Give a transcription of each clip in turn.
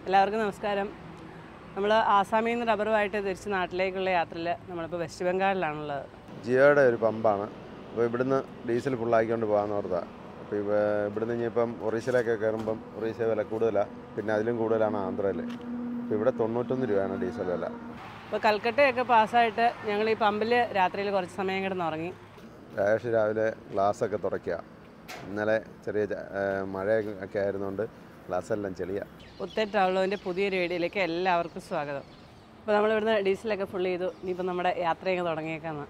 എല്ലാവർക്കും നമസ്കാരം നമ്മൾ ആസാമിൽ നിന്ന് റബ്ബറുമായിട്ട് തിരിച്ച് നാട്ടിലേക്കുള്ള യാത്രയിൽ നമ്മളിപ്പോൾ വെസ്റ്റ് ബംഗാളിലാണുള്ളത് ജിയോയുടെ ഒരു പമ്പാണ് അപ്പോൾ ഇവിടുന്ന് ഡീസൽ ഫുള്ളാക്കിക്കൊണ്ട് പോകാമെന്ന് ഓർത്താ അപ്പോൾ ഇവ ഇവിടുന്ന് ഇനിയിപ്പം ഒറീസയിലൊക്കെ കയറുമ്പം ഒറീസ വില കൂടുതലാണ് പിന്നെ അതിലും കൂടുതലാണ് ആന്ധ്രയിൽ അപ്പോൾ ഇവിടെ തൊണ്ണൂറ്റൊന്ന് രൂപയാണ് ഡീസൽ വില ഇപ്പോൾ കൽക്കട്ടയൊക്കെ പാസ്സായിട്ട് ഞങ്ങൾ ഈ പമ്പിൽ രാത്രിയിൽ കുറച്ച് സമയം കിടന്ന് ഉറങ്ങി രാജേഷ് രാവിലെ ഗ്ലാസ്സൊക്കെ തുടയ്ക്കുക ഇന്നലെ ചെറിയ ച- ഏ, മഴയൊക്കെ ആയിരുന്നുകൊണ്ട് ഗ്ലാസ്സെല്ലാം ചെളിയാണ് ഉത്തര ട്രാവലോവിൻ്റെ പുതിയൊരു വീഡിയോയിലേക്ക് എല്ലാവർക്കും സ്വാഗതം അപ്പോൾ നമ്മൾ ഇവിടുന്ന് ഡീസലൊക്കെ ഫുൾ ചെയ്തു ഇനിയിപ്പോൾ നമ്മുടെ യാത്രയൊക്കെ തുടങ്ങിയേക്കാന്ന്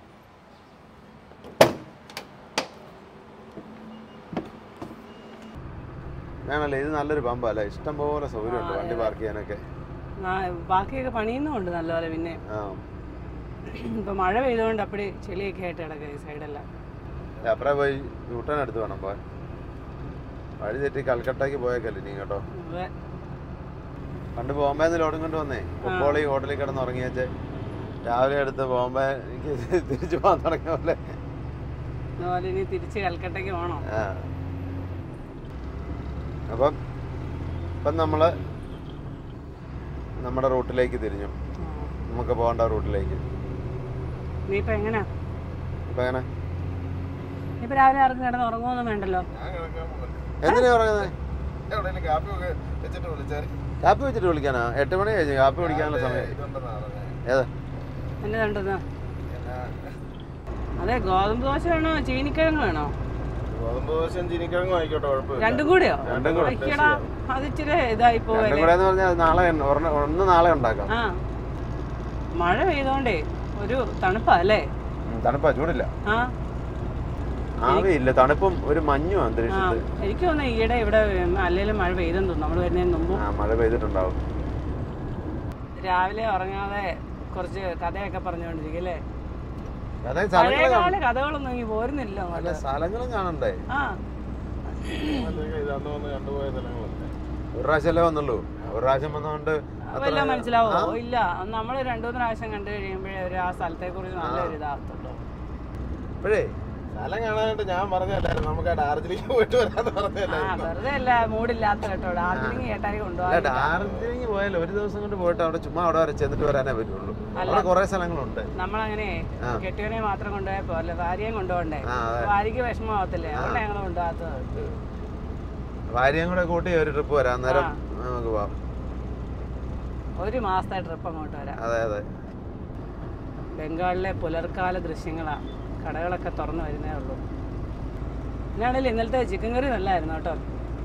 വേണമല്ലേ ഇത് നല്ലൊരു പമ്പല്ലേ ഇഷ്ടം പോലെ സൗകര്യമുണ്ട് വണ്ടി പാർക്ക് ചെയ്യാനൊക്കെ നാ- ബാക്കിയൊക്കെ പണിയുന്നുമുണ്ട് നല്ലപോലെ പിന്നെ ആ ഇപ്പോൾ മഴ പെയ്തുകൊണ്ട് അപ്പടി ചെളിയൊക്കെ ആയിട്ട് കിടക്കുക ഈ സൈഡെല്ലാം അപ്പുറം പോയി യൂട്ടേൺ എടുത്ത് വേണം പോകാൻ വഴി തെറ്റി കൽക്കട്ടയ്ക്ക് പോയേക്കല്ലേ നീ കേട്ടോ അതെ പണ്ട് ബോംബെന്ന് ലോഡും കൊണ്ട് വന്നേ ഇപ്പോൾ ഈ ഹോട്ടലിൽ കിടന്ന് ഉറങ്ങിയച്ച് രാവിലെ എടുത്ത് ബോംബെ എനിക്ക് തിരിച്ചു പോകാൻ തുടങ്ങിയ പോലെ അതുപോലെ ഇനി തിരിച്ച് കൽക്കട്ടയ്ക്ക് പോകണം ആ. അപ്പം ഇപ്പം നമ്മള് നമ്മുടെ റൂട്ടിലേക്ക് തിരിഞ്ഞു നമുക്ക് പോകേണ്ട റൂട്ടിലേക്ക് നീ ഇപ്പം എങ്ങനെയാ ഇപ്പം എങ്ങനെ ഇപ്പം രാവിലെ ആർക്കും കിടന്ന് ഉറങ്ങുമൊന്നും വേണ്ടല്ലോ എന്തിനാ പറയുന്നത് എവിടെയെങ്കിലും കാപ്പി ഒക്കെ വെച്ചിട്ട് വിളിച്ചാൽ കാപ്പി വെച്ചിട്ട് വിളിക്കാനാ എട്ട് മണി കഴിഞ്ഞു കാപ്പി കുടിക്കാനുള്ള സമയം ഇതുണ്ടെന്നാ പറഞ്ഞത് ഏതാ എന്നെ കണ്ടെന്ന് എന്നാ അതെ ഗോതമ്പ് ദോശ വേണോ ചീനിക്കിഴങ്ങ് വേണോ ഗോതമ്പ് ദോശയും ചീനിക്കിഴങ്ങും ആയിക്കോട്ടെ കുഴപ്പമില്ല രണ്ടും കൂടെയോ രണ്ടും കൂടെ. അയ്യടാ അത് ഇച്ചിരി ഇതായി രണ്ടും പോവല്ലേ കൂടെ എന്ന് പറഞ്ഞാൽ നാളെ ഉണ്ട്. ഒരെണ്ണം- ഒന്ന് നാളെ ഉണ്ടാക്കാം ആ മഴ പെയ്തോണ്ടേ ഒരു തണുപ്പാ അല്ലേ ഉം, തണുപ്പാ ചൂടില്ല ആ ആവിയില്ല തണുപ്പും ഒരു മഞ്ഞും ആ അന്തരീക്ഷത്ത് എനിക്ക് തോന്നുന്നു ഈയിടെ ഇവിടെ അല്ലെങ്കിലും മഴ പെയ്തെന്ന് തോന്നുന്നു നമ്മൾ വരുന്നതിന് മുമ്പ് ആ മഴ പെയ്തിട്ടുണ്ടാവും രാവിലെ ഉറങ്ങാതെ കുറച്ച് കഥയൊക്കെ പറഞ്ഞുകൊണ്ടിരിക്കും അല്ലേ അതായത് സ്ഥലങ്ങൾ പഴയകാല കഥകളൊന്നും ഇനി പോരുന്നില്ല അല്ല അങ്ങോട്ട്. സ്ഥലങ്ങളും കാണണ്ടേ ആ മറ്റേ ഇത് അന്ന് വന്ന് കണ്ടുപോയ സ്ഥലങ്ങളല്ലേ ഒരു പ്രാവശ്യമല്ലേ വന്നുള്ളൂ ഒരു പ്രാവശ്യം വന്നതുകൊണ്ട് വല്ല മനസ്സിലാവോ ഇല്ല നമ്മൾ രണ്ടു മൂന്ന് പ്രാവശ്യം കണ്ടു കഴിയുമ്പോഴേ ഒരു ആ സ്ഥലത്തെ കുറിച്ച് നല്ലൊരു ഇതാകത്തുള്ളൂ ഇപ്പോഴേ സ്ഥലം കാണാനായിട്ട് ഞാൻ പറഞ്ഞല്ലായിരുന്നു നമുക്ക് ആ ഡാർജിലിംഗ് പോയിട്ട് വരാന്ന് ആ പറഞ്ഞല്ലായിരുന്നു വെറുതെ അല്ല മൂടില്ലാത്ത കേട്ടോ ഡാർജിലിംഗ് കേട്ടായി അല്ല കൊണ്ടുപോകാൻ ഡാർജിലിംഗ് പോയാൽ ഒരു ദിവസം കൊണ്ട് പോയിട്ട് അവിടെ ചുമ്മാ അവിടെ വരെ ചെന്നിട്ട് വരാനേ പറ്റുള്ളൂ അവിടെ കുറെ സ്ഥലങ്ങളുണ്ട് നമ്മളങ്ങനെ ആ. കെട്ടിയവനെ മാത്രം കൊണ്ടുപോയാൽ പോലെ ഭാര്യയും കൊണ്ടുപോകണ്ടേ ആ അതെ ഭാര്യക്ക് വിഷമമാവത്തില്ലേ അതുകൊണ്ട് ഞങ്ങൾ കൊണ്ടുപോകാത്തത് ഭാര്യയും കൂടെ കൂട്ടി ഒരു ട്രിപ്പ് വരാം അന്നേരം നമുക്ക് പോവാം ഒരു മാസത്തെ ട്രിപ്പ് അങ്ങോട്ട് വരാം അതെ അതെ ബംഗാളിലെ പുലർക്കാല ദൃശ്യങ്ങളാണ് കടകളൊക്കെ തുറന്നു വരുന്നേ ഉള്ളൂ എന്നാണേലും ഇന്നലത്തെ ചിക്കൻ കറി നല്ലായിരുന്നു കേട്ടോ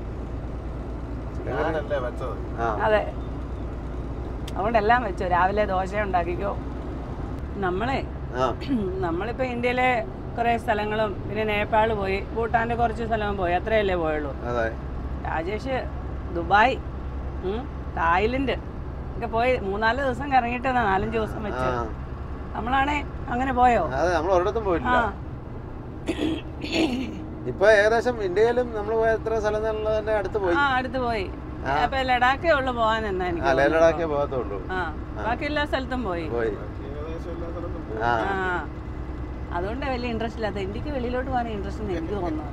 ഞാനല്ലേ വെച്ചത് ആ അതെ അതുകൊണ്ട് എല്ലാം വെച്ചു രാവിലെ ദോശ ഉണ്ടാക്കിക്കോ നമ്മളെ ആ നമ്മളിപ്പോൾ ഇന്ത്യയിലെ കുറേ സ്ഥലങ്ങളും പിന്നെ നേപ്പാൾ പോയി ഭൂട്ടാൻ്റെ കുറച്ച് സ്ഥലവും പോയി അത്രയല്ലേ പോയുള്ളൂ അതെ രാജേഷ് ദുബായ് ഉം, തായ്ലൻഡ് ഒക്കെ പോയി മൂന്നാല് ദിവസം കറങ്ങിയിട്ട് നാലഞ്ച് ദിവസം ആ വെച്ച് നമ്മളാണേ അങ്ങനെ പോയോ അതെ നമ്മൾ ഒരിടത്തും ആ പോയിട്ടില്ല ഇപ്പൊ ഏകദേശം ഇന്ത്യയിലും നമ്മൾ പോയ എത്ര സ്ഥലം എന്നുള്ളതിന്റെ അടുത്ത് പോയി ആ അടുത്ത് പോയി അപ്പൊ ലഡാക്കേ ഉള്ളു പോകാൻ എന്നാ എനിക്ക് ആ തോന്നുന്നത്. ലേലടാക്കേ പോകത്തുള്ളൂ ആ ബാക്കി എല്ലാ സ്ഥലത്തും പോയി പോയി ഏകദേശം എല്ലാ സ്ഥലത്തും പോയി. ആ ആ അതുകൊണ്ട് വലിയ ഇൻട്രസ്റ്റ് ഇല്ലാത്ത ഇന്ത്യക്ക് വെളിയിലോട്ട് പോകാൻ ഇൻട്രസ്റ്റ് എന്ന് എനിക്ക് തോന്നുന്നു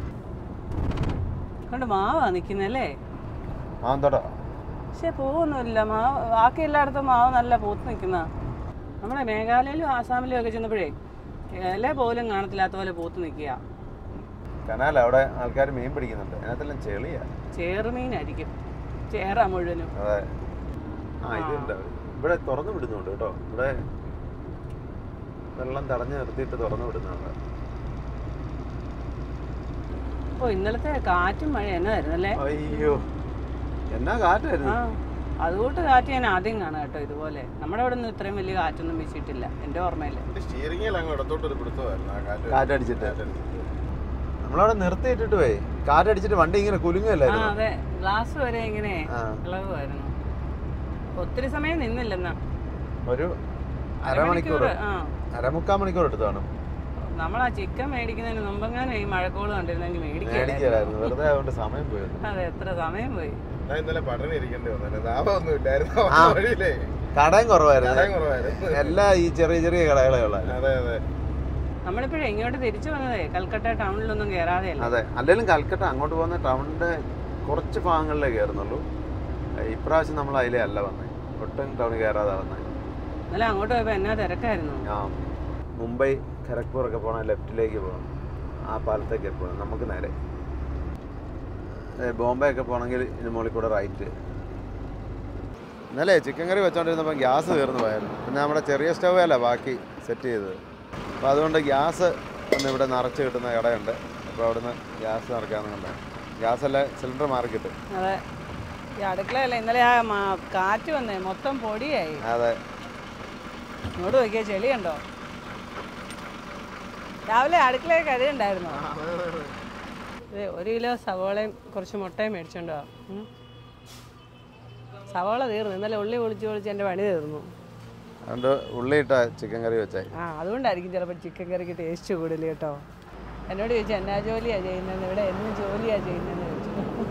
കൊണ്ട് മാവാ നിക്കുന്നല്ലേ മാന്തോട്ടോ പക്ഷെ പൂവൊന്നുമില്ല മാവ് ബാക്കി എല്ലായിടത്തും മാവ് നല്ല പൂത്ത് നിൽക്കുന്ന നമ്മുടെ മേഘാലയയിലും ആസാമിലും ഒക്കെ ചെന്നപ്പോഴേ ഇല പോലും കാണത്തില്ലാത്ത പോലെ പൂത്ത് നിൽക്കുക കനാല അവിടെ ആൾക്കാർ മീൻ പിടിക്കുന്നുണ്ട് അതിനകത്തെല്ലാം ചെളിയാ ചേറുമീനായിരിക്കും ചേറാ മുഴുവനും അതെ ആ ഇതുണ്ട് ഇവിടെ തുറന്നു വിടുന്നുണ്ട് കേട്ടോ ഇവിടെ വെള്ളം തടഞ്ഞു നിർത്തിയിട്ട് തുറന്നു വിടുന്നുണ്ട് ഓ ഇന്നലത്തെ കാറ്റും മഴ എന്നതായിരുന്നു അല്ലേ അയ്യോ എന്നാ കാറ്റായിരുന്നു ആ അതുകൊണ്ട് കാറ്റ് ഞാൻ ആദ്യം കാണാം കേട്ടോ ഇതുപോലെ നമ്മുടെ അവിടെ ഒന്നും ഇത്രയും വലിയ കാറ്റൊന്നും വീശിയിട്ടില്ല എൻ്റെ ഓർമ്മയിൽ എന്റെ സ്റ്റിയറിംഗിൽ അങ്ങ് ഇടത്തോട്ട് ഒരു പിടുത്തമായിരുന്നു ആ കാറ്റ് കാറ്റടിച്ചിട്ട് കാറ്റടിച്ചിട്ട്. നമ്മളവിടെ നിർത്തിയിട്ടിട്ട് പോയി കാറ്റടിച്ചിട്ട് വണ്ടി ഇങ്ങനെ ആ കുലുങ്ങല്ലായിരുന്നു അതെ ഗ്ലാസ് വരെ ഇങ്ങനെ ആ. ഇളകുമായിരുന്നു ഒത്തിരി സമയം നിന്നില്ലെന്നാ ഒരു അരമണിക്കൂർ ആ അരമുക്കാൽ മണിക്കൂർ എടുത്തു കാണും നമ്മൾ ആ ചിക്കൻ മേടിക്കുന്നതിന് മുമ്പെങ്ങാനും ഈ മഴക്കോള് കണ്ടിരുന്നെങ്കിൽ മേടിക്കായിരുന്നു മേടിക്കലായിരുന്നു വെറുതെ അതുകൊണ്ട് സമയം പോയത് അതെ എത്ര സമയം പോയി ഞാൻ ഇന്നലെ പഠനം ഇരിക്കേണ്ടി വന്നു ലാഭമൊന്നും ഇല്ലായിരുന്നു ആ. വഴിയിലേ കടയും കുറവായിരുന്നു കടയും കുറവായിരുന്നു എല്ലാ ഈ ചെറിയ ചെറിയ കടകളെ ഉള്ളായിരുന്നു അതെ അതെ നമ്മളിപ്പോഴേ ഇങ്ങോട്ട് തിരിച്ചു വന്നതേ കൽക്കട്ട ടൗണിലൊന്നും കയറാതെയല്ല അതെ അല്ലെങ്കിലും കൽക്കട്ട അങ്ങോട്ട് പോകുന്ന ടൗണിന്റെ കുറച്ച് ഭാഗങ്ങളിലേ കയറുന്നുള്ളൂ ഇപ്രാവശ്യം നമ്മൾ അതിലേ അല്ല വന്നത് ഒട്ടും ടൗണിൽ കയറാതെ വന്നത് ഇന്നലെ അങ്ങോട്ട് പോയപ്പോ എന്നാ തിരക്കായിരുന്നു ആ മുംബൈ ഖരഗ്പൂറൊക്കെ പോകണം ലെഫ്റ്റിലേക്ക് പോകണം ആ പാലത്തേക്ക് പോകണം നമുക്ക് നേരെ ഏ, ബോംബെ ഒക്കെ പോകണമെങ്കിൽ ഇതിന് മുകളിൽ കൂടെ റൈറ്റ് ഇന്നലെ ചിക്കൻ കറി വെച്ചോണ്ടിരുന്നപ്പോൾ ഗ്യാസ് തീർന്നു പോയായിരുന്നു പിന്നെ നമ്മുടെ ചെറിയ സ്റ്റവ് അല്ല ബാക്കി സെറ്റ് ചെയ്തത് അപ്പോൾ അതുകൊണ്ട് ഗ്യാസ് ഒന്ന് ഇവിടെ നിറച്ച് കിട്ടുന്ന കടയുണ്ട് അപ്പോൾ അവിടുന്ന് ഗ്യാസ് നിറക്കാമെന്ന് കണ്ടത് ഗ്യാസ് അല്ല സിലിണ്ടർ മാറി കിട്ടും അതെ ഈ അടുക്കളയല്ല ഇന്നലെ ആ മാ- കാറ്റ് വന്നേ മൊത്തം പൊടിയായി അതെ ഇങ്ങോട്ട് നോക്കിയ ചെളി കണ്ടോ രാവിലെ അടുക്കളയിൽ കഴുകുണ്ടായിരുന്നോ ഇത് ഒരു കിലോ സവോളയും കുറച്ച് മുട്ടയും മേടിച്ചോണ്ടോ ഉം. സവോള തീർന്നു ഇന്നലെ ഉള്ളി പൊളിച്ച് പൊളിച്ച് എൻ്റെ പണി തീർന്നു അതുകൊണ്ട് ഉള്ളിയിട്ട ചിക്കൻ കറി വെച്ചായി ആ അതുകൊണ്ടായിരിക്കും ചിലപ്പോൾ ചിക്കൻ കറിക്ക് ടേസ്റ്റ് കൂടുതൽ കേട്ടോ എന്നോട് ചോദിച്ചു എന്നാ ജോലിയാ ചെയ്യുന്നതെന്ന് ഇവിടെ എന്നും ജോലിയാ ചെയ്യുന്നതെന്ന് ചോദിച്ചു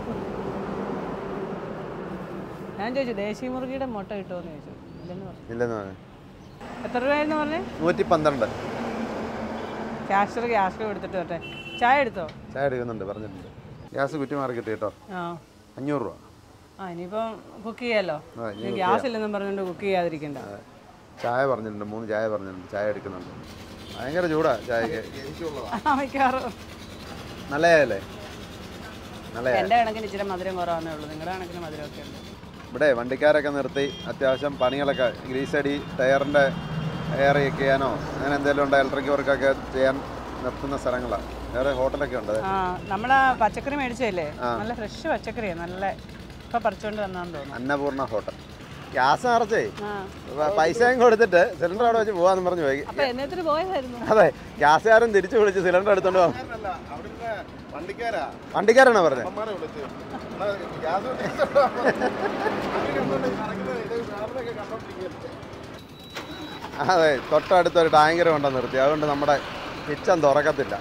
ഞാൻ ചോദിച്ചു ദേശീയ മുറുകിയുടെ മുട്ട കിട്ടുമെന്ന് ചോദിച്ചു ഇല്ലെന്ന് പറഞ്ഞു ഇല്ലെന്ന് പറഞ്ഞു എത്ര രൂപയെന്ന് പറഞ്ഞേ നൂറ്റി പന്ത്രണ്ട് ക്യാഷർ ക്യാഷർ എടുത്തിട്ട് വരട്ടെ ചായ എടുത്തോ ചായ എടുക്കുന്നുണ്ട് പറഞ്ഞിട്ടുണ്ട് ഗ്യാസ് കുറ്റി മാറി കിട്ടി കേട്ടോ ആ അഞ്ഞൂറ് രൂപ ആ ഇനിയിപ്പം കുക്ക് ചെയ്യാലോ ആ, ഇനി ഗ്യാസ് ഇല്ലെന്നും പറഞ്ഞുകൊണ്ട് കുക്ക് ചെയ്യാതിരിക്കണ്ട ചായ പറഞ്ഞിട്ടുണ്ട് മൂന്ന് ചായ പറഞ്ഞിട്ടുണ്ട് ചായ എടുക്കുന്നുണ്ട് ഭയങ്കര ചൂടാ ചായക്ക് എനിക്കുള്ളതാ മിക്കാറും നല്ല ചായല്ലേ നല്ല ചായ എൻ്റെ കണക്കിന് ഇച്ചിരി മധുരം കുറവാന്നേ ഉള്ളൂ നിങ്ങളുടെ കണക്കിന് മധുരമൊക്കെ ഉണ്ട് ഇവിടെ വണ്ടിക്കാരൊക്കെ നിർത്തി അത്യാവശ്യം പണികളൊക്കെ ഗ്രീസ് അടി ടയറിൻ്റെ എയർ ചെയ്യാനോ അങ്ങനെ എന്തെങ്കിലും ഉണ്ട് ഇലക്ട്രിക് വർക്കൊക്കെ ചെയ്യാൻ നിർത്തുന്ന സ്ഥലങ്ങളാണ് വേറെ ഹോട്ടലൊക്കെ ഉണ്ട് ആ നമ്മളെ പച്ചക്കറി മേടിച്ചതല്ലേ നല്ല ഫ്രഷ് പച്ചക്കറിയാണ് നല്ല ഇപ്പൊ പറിച്ചോണ്ട് വന്നാന്ന് തോന്നുന്നു അന്നപൂർണ്ണ ഹോട്ടൽ ഗ്യാസ് നിറച്ചേ ആ പ- പൈസയും കൊടുത്തിട്ട് സിലിണ്ടർ അവിടെ വെച്ച് പോകാന്ന് പറഞ്ഞു പോയി അപ്പൊ എന്നത്തിന് പോയതായിരുന്നു അതെ ഗ്യാസുകാരൻ തിരിച്ചു വിളിച്ച് സിലിണ്ടർ എടുത്തോണ്ട് പോകും അല്ല അവിടുത്തെ വണ്ടിക്കാരാ വണ്ടിക്കാരാണോ പറഞ്ഞത് അമ്മമാരെ വിളിച്ച് എന്നാ ഗ്യാസ് കിട്ടിയിട്ടുണ്ടോ? അവര് കണ്ടോണ്ട് നടക്കുന്നത് ഇത് വേറെയൊക്കെ കണ്ടോണ്ടിരിക്കുകയല്ലേ. അതെ തൊട്ടടുത്തൊരു ടാങ്കർ കൊണ്ടു നിർത്തി അതുകൊണ്ട് നമ്മുടെ കിച്ചൻ തുറക്കത്തില്ല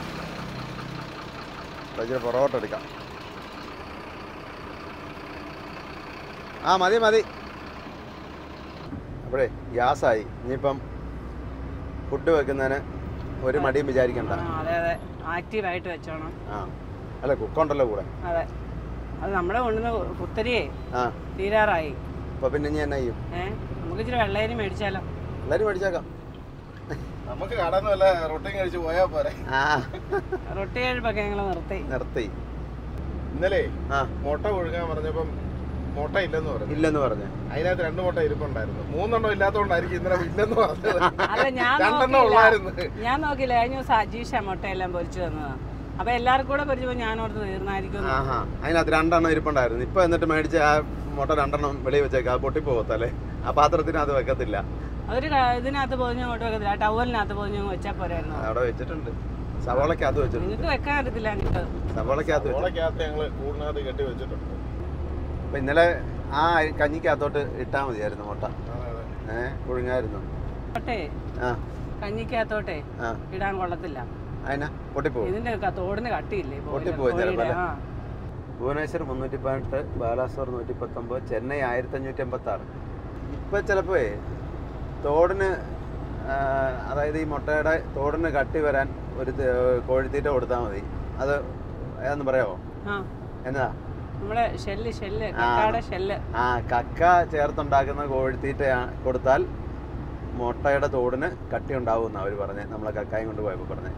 അപ്പൊ ഇച്ചിരി പുറകോട്ട് എടുക്കാം ആ മതി മതി അപ്പോഴേ ഗ്യാസായി ഇനിയിപ്പം ഫുഡ് വെക്കുന്നതിന് ഒരു മടിയും വിചാരിക്കണ്ട ആ, അതെ അതെ ആക്റ്റീവായിട്ട് വെച്ചോണം ആ അല്ല കുക്കുണ്ടല്ലോ കൂടെ അതെ അത് നമ്മുടെ കൊണ്ടുവന്ന കുത്തരിയേ ആ തീരാറായി അപ്പോൾ പിന്നെ ഇനി എന്നാ ചെയ്യും ഏ നമുക്ക് ഇച്ചിരി വെള്ളയരി മേടിച്ചാലോ എല്ലാവരും മേടിച്ചേക്കാം നമുക്ക് കടന്നു വല്ല റൊട്ടിയും കഴിച്ച് പോയാ പോരെ ആ റൊട്ടി കഴിപ്പൊക്കെ ഞങ്ങൾ നിർത്തി നിർത്തി ഇന്നലെ ആ മുട്ട ഒഴുകാൻ പറഞ്ഞപ്പം മുട്ട ഇല്ലെന്ന് പറഞ്ഞു ഇല്ലെന്ന് പറഞ്ഞു അതിനകത്ത് രണ്ട് മുട്ട ഇരിപ്പുണ്ടായിരുന്നു മൂന്നെണ്ണം ഇല്ലാത്തതുകൊണ്ടായിരിക്കും ഇന്നലെ ഇല്ലെന്ന് പറഞ്ഞത് അല്ല ഞാൻ രണ്ടെണ്ണം നോക്കിയില്ല ഉള്ളായിരുന്നു ഞാൻ നോക്കിയില്ല കഴിഞ്ഞ ദിവസം അജീഷ മുട്ടയെല്ലാം പൊരിച്ചു തന്നതാ അപ്പൊ എല്ലാവർക്കും കൂടെ പൊരിച്ചപ്പോ ഞാൻ ഓർത്ത് തീർന്നായിരിക്കും എന്ന്. ആഹാ അതിനകത്ത് രണ്ടെണ്ണം ഇരിപ്പുണ്ടായിരുന്നു ഇപ്പൊ എന്നിട്ട് മേടിച്ച ആ മുട്ട രണ്ടെണ്ണം വെളിയിൽ വെച്ചേക്കാം അത് പൊട്ടിപ്പോകത്തല്ലേ ആ പാത്രത്തിനകത്ത് വെക്കത്തില്ല അതൊരു ക- ഇതിനകത്ത് പൊതിഞ്ഞ് അങ്ങോട്ട് വെക്കത്തില്ല ആ ടവലിനകത്ത് പൊതിഞ്ഞ് വെച്ചാൽ പോരായിരുന്നു അവിടെ വെച്ചിട്ടുണ്ട് സവാളക്കകത്ത് വെച്ചിട്ടുണ്ട് നിങ്ങൾക്ക് വെക്കാൻ അറിയത്തില്ല എനിക്ക് സവാളക്കകത്ത് വെച്ചു ഓളക്കകത്ത് ഞങ്ങള് കൂടിനകത്ത് കെട്ടി വെച്ചിട്ടുണ്ട് അപ്പൊ ഇന്നലെ ആ കഞ്ഞിക്കകത്തോട്ട് ഇട്ടാ മതിയായിരുന്നു മുട്ട അതെ, അതെ. ഏഹ് പുഴുങ്ങായിരുന്നു തോട്ടെ ആ കഞ്ഞിക്കകത്തോട്ടെ ആ ഇടാൻ കൊള്ളത്തില്ല അതിനാ പൊട്ടിപ്പോകും ഇതിന്റെ ക- തോടിന് കട്ടിയില്ലേ ബോയിലർ- പൊട്ടിപ്പോയി ചിലപ്പോ ബോയിലർ, അല്ലേ? ആ. ഭുവനേശ്വർ മുന്നൂറ്റി പതിനെട്ട് ബാലാസോർ നൂറ്റി പത്തൊമ്പത് ചെന്നൈ ആയിരത്തി അഞ്ഞൂറ്റി എൺപത്തി ആറ് ഇപ്പം ചിലപ്പോൾ തോടിന് ആ, അതായത് ഈ മുട്ടയുടെ തോടിന് കട്ടി വരാൻ ഒരു ത- കോഴിത്തീറ്റ കൊടുത്താൽ മതി അത് ഏതെന്ന് പറയാമോ ആ എന്നാ നമ്മുടെ ഷെല്ല് ഷെല്ല് കക്കാടെ ഷെല്ല് ആ കക്ക ചേർത്തുണ്ടാക്കുന്ന കോഴിത്തീറ്റ കൊടുത്താൽ മുട്ടയുടെ തോടിന് കട്ടി ഉണ്ടാവുമെന്ന് അവർ പറഞ്ഞ് നമ്മളെ കക്കായും കൊണ്ട് പോയപ്പോൾ പറഞ്ഞ്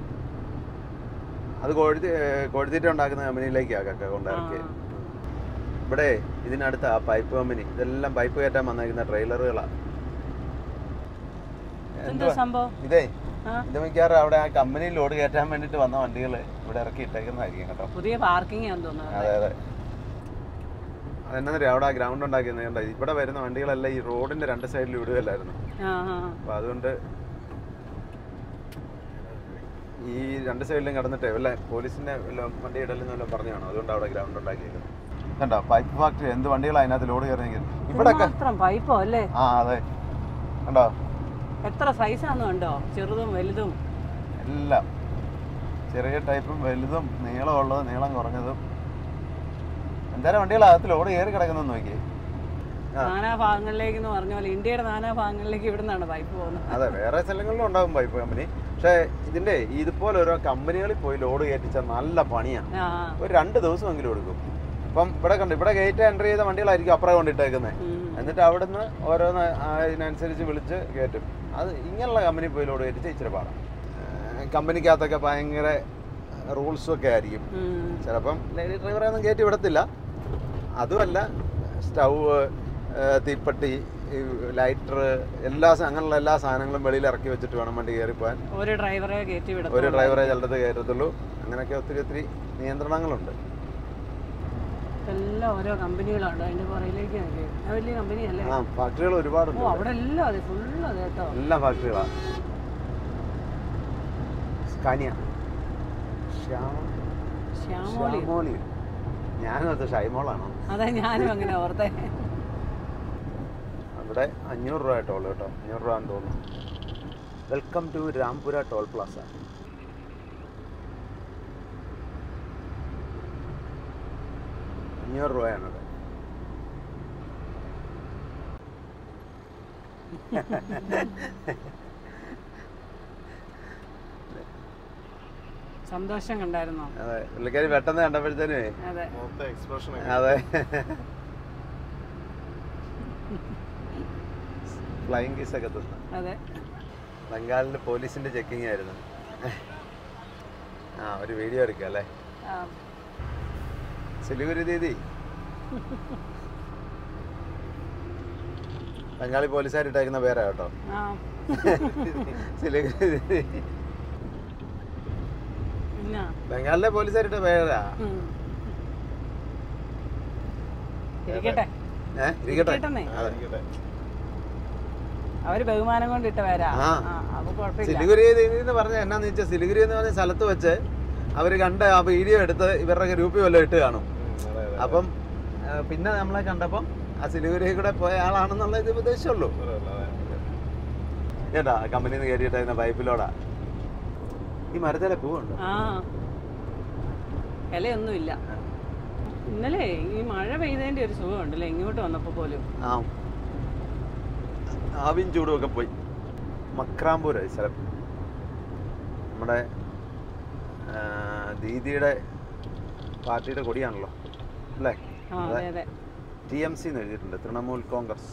അത് കോഴി കോഴിത്തീറ്റ ഉണ്ടാക്കുന്ന കമ്പനിയിലേക്കാണ് കക്ക കൊണ്ടിറക്കിയത് ഇവിടെ ഇതിനടുത്ത് ആ പൈപ്പ് കമ്പനി ഇതെല്ലാം പൈപ്പ് കയറ്റാൻ വന്നേക്കുന്ന ട്രെയിലറുകളാണ് എന്താ സംഭവം ഇതേ ആ ഇത് മിക്കവാറും അവിടെ ആ കമ്പനിയിൽ ലോഡ് കയറ്റാൻ വേണ്ടിയിട്ട് വന്ന വണ്ടികൾ ഇവിടെ ഇറക്കി ഇട്ടേക്കുന്നതായിരിക്കും കേട്ടോ പുതിയ പാർക്കിംഗ് ആണെന്ന് തോന്നുന്നു അതെ അതെ അതെന്നാ അവിടെ ആ ഗ്രൗണ്ട് ഉണ്ടാക്കിയത് കണ്ടോ ഇവിടെ വരുന്ന വണ്ടികളെല്ലാം ഈ റോഡിന്റെ രണ്ട് സൈഡിൽ വിടുകയല്ലായിരുന്നു ആ ആ അപ്പൊ അതുകൊണ്ട് ഈ രണ്ട് സൈഡിലും കടന്നിട്ട് വല്ല പോലീസിന്റെ വല്ല വണ്ടി ഇടലെന്ന് വല്ലതും പറഞ്ഞാണോ അതുകൊണ്ട് അവിടെ ഗ്രൗണ്ട് ഉണ്ടാക്കിയത് കണ്ടോ പൈപ്പ് ഫാക്ടറി എന്ത് വണ്ടികളാണ് അതിനകത്ത് ലോഡ് കയറിയെങ്കിൽ ഇവിടൊക്കെ മാത്രം പൈപ്പോ അല്ലേ ആ അതെ കണ്ടോ എത്ര സൈസാന്ന് കണ്ടോ ചെറുതും വലുതും എല്ലാം ചെറിയ ടൈപ്പും വലുതും നീളമുള്ളതും നീളം കുറഞ്ഞതും എന്തായാലും വണ്ടികളകത്ത് ലോഡ് കയറി കിടക്കുന്നത് നോക്കിയേ ആ. നാനാ ഭാഗങ്ങളിലേക്ക് എന്ന് പറഞ്ഞ പോലെ ഇന്ത്യയുടെ നാനാ ഭാഗങ്ങളിലേക്ക് ഇവിടെ നിന്നാണ് പൈപ്പ് പോകുന്നത് അതെ വേറെ സ്ഥലങ്ങളിലും ഉണ്ടാകും പൈപ്പ് കമ്പനി പക്ഷേ ഇതിന്റെ ഇതുപോലെ ഓരോ കമ്പനികളിൽ പോയി ലോഡ് കയറ്റിച്ചാൽ നല്ല പണിയാണ് ആ ഒരു രണ്ട് ദിവസമെങ്കിലും എടുക്കും അപ്പം ഇവിടെ കണ്ട് ഇവിടെ ഗേറ്റ് എൻട്രി ചെയ്ത വണ്ടികളായിരിക്കും അപ്പുറം കൊണ്ടിട്ടേക്കുന്നത് ഉം. എന്നിട്ട് അവിടുന്ന് ഓരോന്ന് അതിനനുസരിച്ച് വിളിച്ച് കയറ്റും അത് ഇങ്ങനെയുള്ള കമ്പനി പോയി ലോഡ് കയറ്റിച്ച് ഇച്ചിരി പാടാം കമ്പനിക്കകത്തൊക്കെ ഭയങ്കര റൂൾസും ഒക്കെ ആയിരിക്കും ഉം. ചിലപ്പം ലേഡി ഡ്രൈവറെ ഒന്നും കയറ്റി വിടത്തില്ല അതുമല്ല സ്റ്റൗവ് തീപ്പെട്ടി ലൈറ്റർ എല്ലാ സ- അങ്ങനെയുള്ള എല്ലാ സാധനങ്ങളും വെളിയിൽ ഇറക്കി വെച്ചിട്ട് വേണം വണ്ടി കയറി പോകാൻ ഒരു ഡ്രൈവറെ കയറ്റി വിടും ഒരു ഡ്രൈവറെ ചിലടത്ത് കയറ്റത്തുള്ളൂ അങ്ങനെയൊക്കെ ഒത്തിരി ഒത്തിരി നിയന്ത്രണങ്ങളുണ്ട് എല്ലാം ഓരോ കമ്പനികളുണ്ട് അതിന്റെ പുറയിലേക്ക് നോക്കി അത് വലിയ കമ്പനിയല്ലേ ആ ഫാക്ടറികൾ ഒരുപാടുണ്ട് ഓ ഇവിടെ. അവിടെ എല്ലാം അതെ ഫുള്ള് അതെ കേട്ടോ എല്ലാം ഫാക്ടറികളാണ് സ്കാനിയ ശ്യാമ ശ്യാമോളി ശ്യാമോളി ഞാനും അത് ഷൈമോളാണോ അതെ ഞാനും അങ്ങനെ ഓർത്തെ അവിടെ അഞ്ഞൂറ് രൂപ ടോൾ കേട്ടോ അഞ്ഞൂറ് രൂപ എന്ന് തോന്നുന്നു welcome to Rampura toll plaza അഞ്ഞൂറ് രൂപയാണ് അവിടെ സന്തോഷം കണ്ടായിരുന്നോ അതെ പുള്ളിക്കാരി പെട്ടെന്ന് കണ്ടപ്പോഴത്തേനേ അതെ മൊത്തം എക്സ്പ്രഷൻ അതെ ഫ്ലൈങ് കീസ് ഒക്കെ തന്നു അതെ ബംഗാളിൽ പോലീസിന്റെ ചെക്കിംഗ് ആയിരുന്നു ആ ഒരു വീഡിയോ എടുക്കാം അല്ലേ ആ, സിലിഗുരി ദീദി ബംഗാളി പോലീസുകാരിട്ടേക്കുന്ന പേരാ കേട്ടോ ആ സിലിഗുരി ദീദി പിന്നെ ബംഗാളിലെ പോലീസുകാരിട്ട പേരാ ഉം. ഇരിക്കട്ടെ ഏഹ് ഇരിക്കട്ടെ ഇരിക്കട്ടെന്നേ. അതെ. അവര് ബഹുമാനം കൊണ്ട് ഇട്ട പേരാ ആ. ആ, അപ്പൊ കുഴപ്പമില്ല സിലിഗുരി ദീദി എന്ന് പറഞ്ഞ എന്നാന്ന് വെച്ചാൽ സിലിഗുരി എന്ന് പറഞ്ഞ സ്ഥലത്ത് വെച്ച് അവര് കണ്ട ആ വീഡിയോ എടുത്ത് ഇവരുടെ ഗ്രൂപ്പിൽ വല്ലതും ഇട്ട് കാണും അപ്പം ആ, പിന്നെ നമ്മളെ കണ്ടപ്പം ആ സിലിഗുരി കൂടെ പോയ ആളാണെന്നുള്ള ഇത് ഉദ്ദേശമുള്ളൂ കേട്ടാ കമ്പനിയിൽ നിന്ന് കയറിയിട്ടായിരുന്ന പൈപ്പിലോടാ ഈ മരത്തിലെ പൂവുണ്ട് ആ ഇലയൊന്നുമില്ല ഇന്നലെ ഈ മഴ പെയ്തതിന്റെ ഒരു സുഖമുണ്ടല്ലേ ഇങ്ങോട്ട് വന്നപ്പോ പോലും ആ ആവിയും ചൂടും ഒക്കെ പോയി മക്രാമ്പൂര ഈ സ്ഥലം നമ്മുടെ ആ, ദീദിയുടെ പാർട്ടിയുടെ കൊടിയാണല്ലോ അല്ലേ ആ അതെ അതെ ടി എം സി എന്ന് എഴുതിയിട്ടുണ്ട് തൃണമൂൽ കോൺഗ്രസ്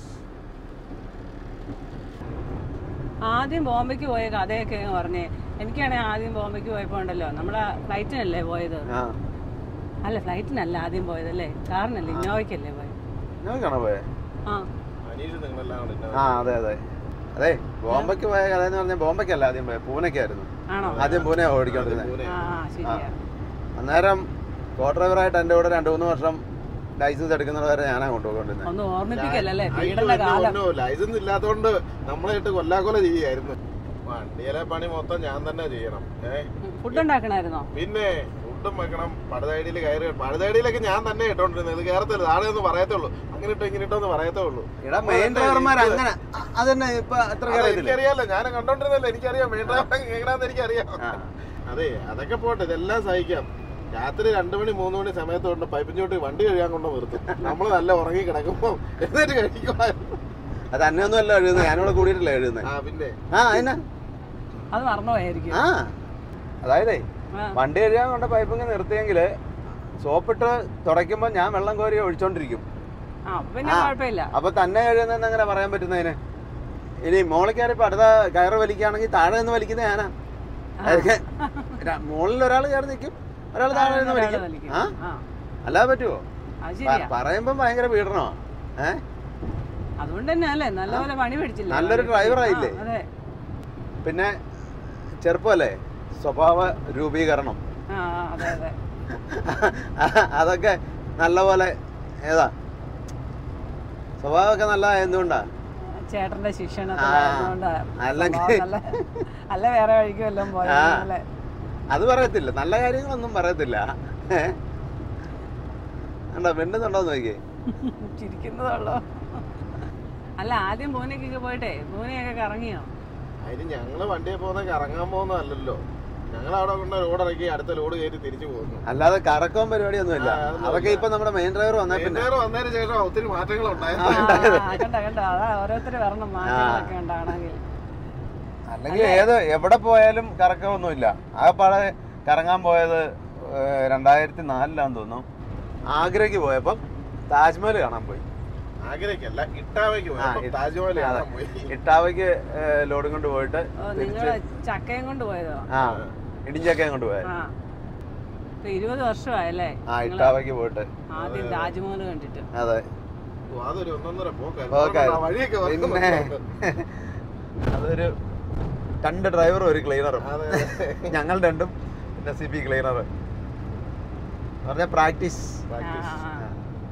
ആദ്യം ബോംബെക്ക് പോയ കഥയൊക്കെ അങ്ങ് പറഞ്ഞേ എനിക്കാണെങ്കിൽ ആദ്യം ബോംബെക്ക് പോയപ്പോ ഉണ്ടല്ലോ നമ്മളെ ഫ്ലൈറ്റിനല്ലേ പോയത് ആ അല്ല ഫ്ലൈറ്റിനല്ല ആദ്യം പോയത് അല്ലേ കാറിനല്ലേ ഇന്നോവയ്ക്കല്ലേ പോയത് ഞങ്ങൾക്കാണോ പോയെ ആ അനീഷ് നിങ്ങളെല്ലാം കൂടെ ഇന്ന- ആ അതെ അതെ അതെ ബോംബെക്ക് പോയ കഥ എന്ന് പറഞ്ഞാൽ ബോംബെക്കല്ല ആദ്യം പോയത് പൂനെക്കായിരുന്നു ആണോ ആദ്യം പൂനെ ഓടിക്കൊണ്ടിരുന്നത് പൂനെ. ആ ആ ശരിയാ അന്നേരം കോ ഡ്രൈവറായിട്ട് എൻ്റെ കൂടെ രണ്ട് മൂന്ന് വർഷം ലൈസൻസ് എടുക്കുന്നത് വരെ ഞാനാ കൊണ്ടുപോയിക്കൊണ്ടിരുന്നത് ഒന്ന് ഓർമ്മിപ്പിക്കല്ലേ അയ്യോ, പീഡന എന്റെ കാലം പൊന്നോ, ലൈസൻസ് ഇല്ലാത്തോണ്ട് നമ്മളെ ഇട്ട് കൊല്ലാക്കൊല ചെയ്യായിരുന്നു വണ്ടിയിലെ പണി മൊത്തം ഞാൻ തന്നെ ചെയ്യണം ഏ ഫുഡ് ഉണ്ടാക്കണായിരുന്നോ പിന്നെ ഫുഡും വെക്കണം പടുതൈഡിയിൽ കയറി പടുതൈഡിയിലൊക്കെ ഞാൻ തന്നെ ഇട്ടോണ്ടിരുന്നത് ഇത് കയറത്തില്ല താഴെ ഒന്ന് പറയത്തുള്ളൂ അങ്ങനെ ഇട്ടോ ഇങ്ങനെ ഇട്ടോ എന്ന് പറയത്തേ ഉള്ളൂ എടാ മെയിൻ ഡ്രൈവർമാർ അങ്ങനെ അ- അതന്നെ ഇപ്പൊ അത്ര അത് അറിയത്തില്ലേ എനിക്കറിയാലോ ഞാൻ കണ്ടോണ്ടിരുന്നല്ലോ എനിക്കറിയാം മെയിൻ ഡ്രൈവർ എങ്ങനെയാന്ന് എനിക്കറിയാം ആ. അതെ അതൊക്കെ പോട്ടെ ഇതെല്ലാം സഹിക്കാം രാത്രി രണ്ടു മണി മൂന്ന് മണി സമയത്ത് കൊണ്ട് പൈപ്പിൻ ചോട്ട് വണ്ടി കഴിയാൻ കൊണ്ട് നിർത്തും നമ്മൾ നല്ല ഉറങ്ങി കിടക്കുമ്പോ എന്നിട്ട് കഴിക്കുമായിരുന്നു അത് അന്നൊന്നും അല്ല എഴുതുന്നത് ഞാനിവിടെ കൂടിയിട്ടില്ല എഴുതുന്നത് ആ പിന്നെ ആ അതിനാ അത് മറന്നുപോയായിരിക്കും ആ അതായതേ ആ. വണ്ടി കഴുകാൻ കൊണ്ട് പൈപ്പിങ് നിർത്തിയെങ്കിൽ സോപ്പിട്ട് തുടയ്ക്കുമ്പോൾ ഞാൻ വെള്ളം കോരി ഒഴിച്ചോണ്ടിരിക്കും ആ അപ്പൊ പിന്നെ ആ. കുഴപ്പമില്ല അപ്പൊ തന്നെ കഴുകുന്നെന്ന് അങ്ങനെ പറയാൻ പറ്റുന്നതിന് ഇനി മോളിൽ കയറി ഇപ്പൊ അടുത്ത കയറ് വലിക്കുകയാണെങ്കിൽ താഴെ നിന്ന് വലിക്കുന്ന ഞാനാ അതൊക്കെ ര- മുകളിൽ ഒരാൾ കയറി നിൽക്കും ഒരാൾ താഴെ നിന്ന് ഒരാള് വലിക്കും വലിക്കും. ആ ആ അല്ലാതെ പറ്റുമോ അത് ശരിയാ പറയുമ്പം ഭയങ്കര പീഡനമാ ഏ അതുകൊണ്ട് തന്നെ അല്ലേ നല്ലപോലെ പണി പിടിച്ചില്ല നല്ലൊരു driver ആയില്ലേ? അതെ പിന്നെ ചെറുപ്പമല്ലേ സ്വഭാവ രൂപീകരണം ആ ആ, അതെ അതെ അതൊക്കെ നല്ലപോലെ ഏതാ സ്വഭാവമൊക്കെ നല്ല എന്തുകൊണ്ടാ ചേട്ടന്റെ ആ, ശിക്ഷണത്തിലായതുകൊണ്ട് അല്ലെങ്കിൽ- നല്ല അല്ല വേറെ വഴിക്ക് വല്ലതും ആ. പോയാലേ അത് പറയത്തില്ല നല്ല കാര്യങ്ങളൊന്നും പറയത്തില്ല ഏ? കണ്ടോ മിണ്ടുന്നുണ്ടോ നോക്കിയേ ചിരിക്കുന്നതുള്ളൂ അല്ല ആദ്യം പൂനെക്കൊക്കെ പോയിട്ടെ പൂനെയൊക്കെ കറങ്ങിയോ അതിന് ഞങ്ങള് വണ്ടിയെ പോകുന്ന കറങ്ങാൻ പോകുന്നതല്ലല്ലോ ഞങ്ങൾ അവിടെ കൊണ്ട് ലോഡ് ഇറക്കി അടുത്ത ലോഡ് കയറ്റി തിരിച്ചു പോകുന്നു അല്ലാതെ കറക്കവും പരിപാടിയൊന്നുമില്ല ആ, അതൊന്നുമില്ല. അതൊക്കെ ഇപ്പൊ നമ്മുടെ മെയിൻ ഡ്രൈവർ വന്നേ പിന്നെ വേറെ വന്നതിന് ശേഷം ഒത്തിരി മാറ്റങ്ങൾ ആ, ഉണ്ടായിരുന്നു കണ്ട കണ്ട അതാ ഓരോരുത്തർ വരണം മാറ്റങ്ങളൊക്കെ ഉണ്ടാണെങ്കിൽ അല്ലെങ്കിൽ ഏത് എവിടെ പോയാലും കറക്കമൊന്നുമില്ല ആകെപ്പാടെ കറങ്ങാൻ പോയത് ഏഹ്, രണ്ടായിരത്തി നാലിലാന്ന് തോന്നുന്നു ആഗ്രയ്ക്ക് പോയപ്പം താജ്മഹൽ കാണാൻ പോയി ആഗ്രഹിക്കല്ല ഇട്ടാവയ്ക്ക് ആ, പോയി ഇ- താജ്മഹൽ അതെ. കാണാൻ പോയി ഇട്ടാവയ്ക്ക് ലോഡും കൊണ്ട് പോയിട്ട് ഓ തിരിച്ച് നിങ്ങള് ചക്കയും കൊണ്ട് പോയതോ ആ ഇടിഞ്ചക്കയും കൊണ്ട് പോയത് ആ ഇപ്പൊ ഇരുപത് വർഷമായല്ലേ ആ നിങ്ങള് ഇട്ടാവയ്ക്ക് പോയിട്ട് ആദ്യം താജ്മഹൽ കണ്ടിട്ട് അതെ ഓ, അതൊരു ഒന്നൊന്നര പോക്കായിരുന്നു പോക്കായിരുന്നു. ആ വഴിയൊക്കെ വന്ന് പിന്നെ അതൊരു രണ്ട് ഡ്രൈവറും ഒരു ക്ലീനറും അതെ, ഞങ്ങൾ രണ്ടും പിന്നെ സി പി ക്ലീനർ പറഞ്ഞ പ്രാക്ടീസ് ആ, ആ, ആ.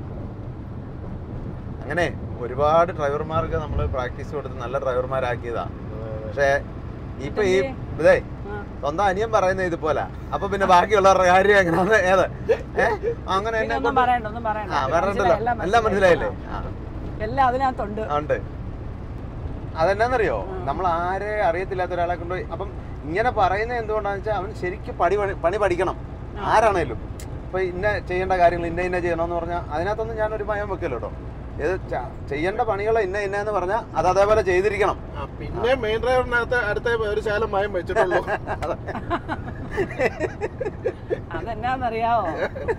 അങ്ങനെ ഒരുപാട് ഡ്രൈവർമാർക്ക് നമ്മൾ പ്രാക്ടീസ് കൊടുത്ത് നല്ല ഡ്രൈവർമാരാക്കിയതാ പക്ഷേ ഇപ്പൊ ഈ ഇതേ ആ. സ്വന്തം അനിയൻ പറയുന്ന ഇതുപോലെ അപ്പൊ പിന്നെ ബാക്കിയുള്ളവരുടെ കാര്യം എങ്ങനെയാന്ന് ഏത് ഏ അങ്ങനെ പിന്നെ എന്നെ ഒന്നും കൊണ്ട് പറയണ്ട ഒന്നും പറയണ്ട ആ വരണ്ടല്ലോ മനസ്സിലായി, എല്ലാം മനസ്സിലായില്ലേ ആ എല്ലാം അതിനകത്തുണ്ട് ആ, ഉണ്ട് അതെന്നാന്നറിയോ നമ്മൾ ആരെ അറിയത്തില്ലാത്ത ഒരാളെ കൊണ്ടുപോയി അപ്പം ഇങ്ങനെ പറയുന്നത് എന്തുകൊണ്ടാന്ന് വെച്ചാൽ അവൻ ശരിക്കും പണി പണി- പണി പഠിക്കണം ആരാണേലും ഇപ്പൊ ഇന്ന ചെയ്യേണ്ട കാര്യങ്ങൾ ഇന്ന ഇന്ന ചെയ്യണമെന്ന് പറഞ്ഞാൽ അതിനകത്തൊന്നും ഞാൻ ഒരു ഭയം വെക്കല്ലോ കേട്ടോ ഇത് ച- ചെയ്യേണ്ട പണികൾ ഇന്ന ഇന്ന എന്ന് പറഞ്ഞാൽ അത് അതേപോലെ ചെയ്തിരിക്കണം ആ, പിന്നെ മെയിൻ ഡ്രൈവറിനകത്ത് അടുത്ത ഒരു ശാലം മയം വെച്ചിട്ടുള്ളൂ അതെന്നാന്നറിയാവോ